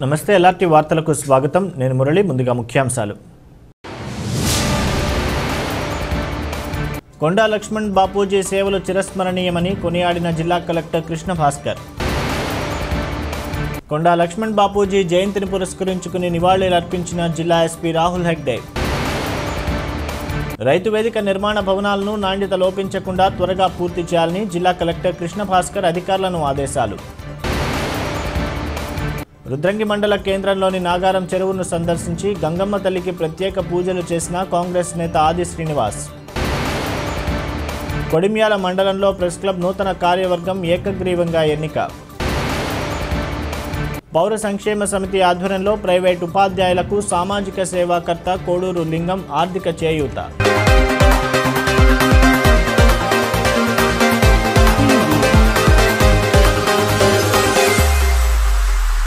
నమస్తే ఎల్ఆర్టీ వార్తలకు స్వాగతం నేను మురళి ముందుగా ముఖ్యాంశాలు కొండా లక్ష్మణ్ బాపూజీ సేవలు చిరస్మరణీయమని కొనియాడిన జిల్లా కలెక్టర్ కృష్ణ భాస్కర్ కొండా లక్ష్మణ్ బాపూజీ జయంతిని పురస్కరించుకుని నివాళులర్పించిన జిల్లా ఎస్పీ రాహుల్ హెగ్డే రైతు వేదిక నిర్మాణ భవనాలను నాణ్యత లోపించకుండా త్వరగా పూర్తి చేయాలని జిల్లా కలెక్టర్ కృష్ణ భాస్కర్ అధికారులను ఆదేశాలు రుద్రంగి మండల కేంద్రంలోని నాగారం చెరువును సందర్శించి గంగమ్మ తల్లికి ప్రత్యేక పూజలు చేసిన కాంగ్రెస్ నేత ఆది శ్రీనివాస్ కొడిమ్యాల మండలంలో ప్రెస్ క్లబ్ నూతన కార్యవర్గం ఏకగ్రీవంగా ఎన్నిక పౌర సంక్షేమ సమితి ఆధ్వర్యంలో ప్రైవేట్ ఉపాధ్యాయులకు సామాజిక సేవాకర్త కోడూరు లింగం ఆర్థిక చేయూత